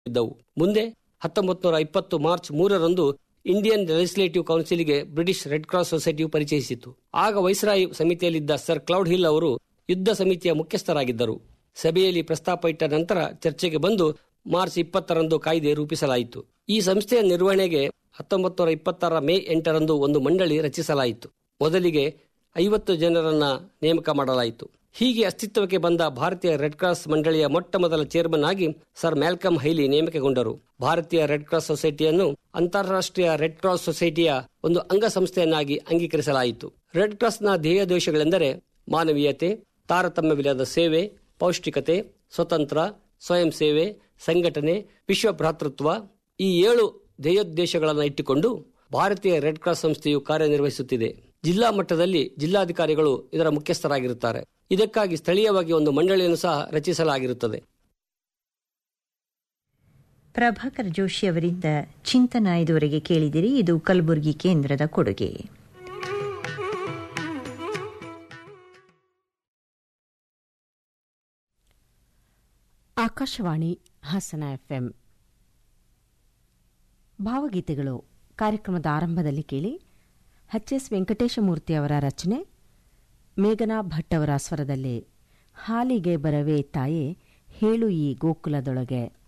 ಇದ್ದವು ಮುಂದೆ ಹತ್ತೊಂಬತ್ತು ನೂರ ಇಪ್ಪತ್ತು ಮಾರ್ಚ್ ಮೂರರಂದು ಇಂಡಿಯನ್ ಲೆಜಿಸ್ಲೇಟಿವ್ ಕೌನ್ಸಿಲ್ಗೆ ಬ್ರಿಟಿಷ್ ರೆಡ್ ಕ್ರಾಸ್ ಸೊಸೈಟಿಯು ಪರಿಚಯಿಸಿತು ಆಗ ವೈಸ್ರಾಯ್ ಸಮಿತಿಯಲ್ಲಿದ್ದ ಸರ್ ಕ್ಲೌಡ್ ಹಿಲ್ ಅವರು ಯುದ್ಧ ಸಮಿತಿಯ ಮುಖ್ಯಸ್ಥರಾಗಿದ್ದರು ಸಭೆಯಲ್ಲಿ ಪ್ರಸ್ತಾಪ ಇಟ್ಟ ನಂತರ ಚರ್ಚೆಗೆ ಬಂದು ಮಾರ್ಚ್ ಇಪ್ಪತ್ತರಂದು ಕಾಯ್ದೆ ರೂಪಿಸಲಾಯಿತು ಈ ಸಂಸ್ಥೆಯ ನಿರ್ವಹಣೆಗೆ ಹತ್ತೊಂಬತ್ತು ನೂರ ಇಪ್ಪತ್ತರ ಮೇ ಎಂಟರಂದು ಒಂದು ಮಂಡಳಿ ರಚಿಸಲಾಯಿತು ಮೊದಲಿಗೆ ಐವತ್ತು ಜನರನ್ನ ನೇಮಕ ಮಾಡಲಾಯಿತು ಹೀಗೆ ಅಸ್ತಿತ್ವಕ್ಕೆ ಬಂದ ಭಾರತೀಯ ರೆಡ್ ಕ್ರಾಸ್ ಮಂಡಳಿಯ ಮೊಟ್ಟ ಮೊದಲ ಚೇರ್ಮನ್ ಆಗಿ ಸರ್ ಮ್ಯಾಲ್ಕಮ್ ಹೈಲಿ ನೇಮಕಗೊಂಡರು ಭಾರತೀಯ ರೆಡ್ ಕ್ರಾಸ್ ಸೊಸೈಟಿಯನ್ನು ಅಂತಾರಾಷ್ಟ್ರೀಯ ರೆಡ್ ಕ್ರಾಸ್ ಸೊಸೈಟಿಯ ಒಂದು ಅಂಗಸಂಸ್ಥೆಯನ್ನಾಗಿ ಅಂಗೀಕರಿಸಲಾಯಿತು ರೆಡ್ ಕ್ರಾಸ್ನ ಧ್ಯೇಯೋದ್ದೇಶಗಳೆಂದರೆ ಮಾನವೀಯತೆ ತಾರತಮ್ಯವಿಲ್ಲದ ಸೇವೆ ಪೌಷ್ಟಿಕತೆ ಸ್ವತಂತ್ರ ಸ್ವಯಂ ಸೇವೆ ಸಂಘಟನೆ ವಿಶ್ವ ಭ್ರಾತೃತ್ವ ಈ ಏಳು ಧ್ಯೇಯೋದ್ದೇಶಗಳನ್ನು ಇಟ್ಟುಕೊಂಡು ಭಾರತೀಯ ರೆಡ್ ಕ್ರಾಸ್ ಸಂಸ್ಥೆಯು ಕಾರ್ಯನಿರ್ವಹಿಸುತ್ತಿದೆ ಜಿಲ್ಲಾ ಮಟ್ಟದಲ್ಲಿ ಜಿಲ್ಲಾಧಿಕಾರಿಗಳು ಇದರ ಮುಖ್ಯಸ್ಥರಾಗಿರುತ್ತಾರೆ ಇದಕ್ಕಾಗಿ ಸ್ಥಳೀಯವಾಗಿ ಒಂದು ಮಂಡಳಿಯನ್ನು ಸಹ ರಚಿಸಲಾಗಿರುತ್ತದೆ ಪ್ರಭಾಕರ್ ಜೋಶಿ ಅವರಿಂದ ಚಿಂತನ ಇದುವರೆಗೆ ಕೇಳಿದಿರಿ ಇದು ಕಲಬುರಗಿ ಕೇಂದ್ರದ ಕೊಡುಗೆ ಆಕಾಶವಾಣಿ ಹಾಸನ ಎಫ್ಎಂ ಭಾವಗೀತೆಗಳು ಕಾರ್ಯಕ್ರಮದ ಆರಂಭದಲ್ಲಿ ಕೇಳಿ ಎಚ್ ಎಸ್ ವೆಂಕಟೇಶಮೂರ್ತಿ ಅವರ ರಚನೆ ಮೇಘನಾ ಭಟ್ ಅವರ ಸ್ವರದಲ್ಲಿ ಹಾಲಿಗೆ ಬರವೇ ತಾಯೇ ಹೇಳು ಈ ಗೋಕುಲದೊಳಗೆ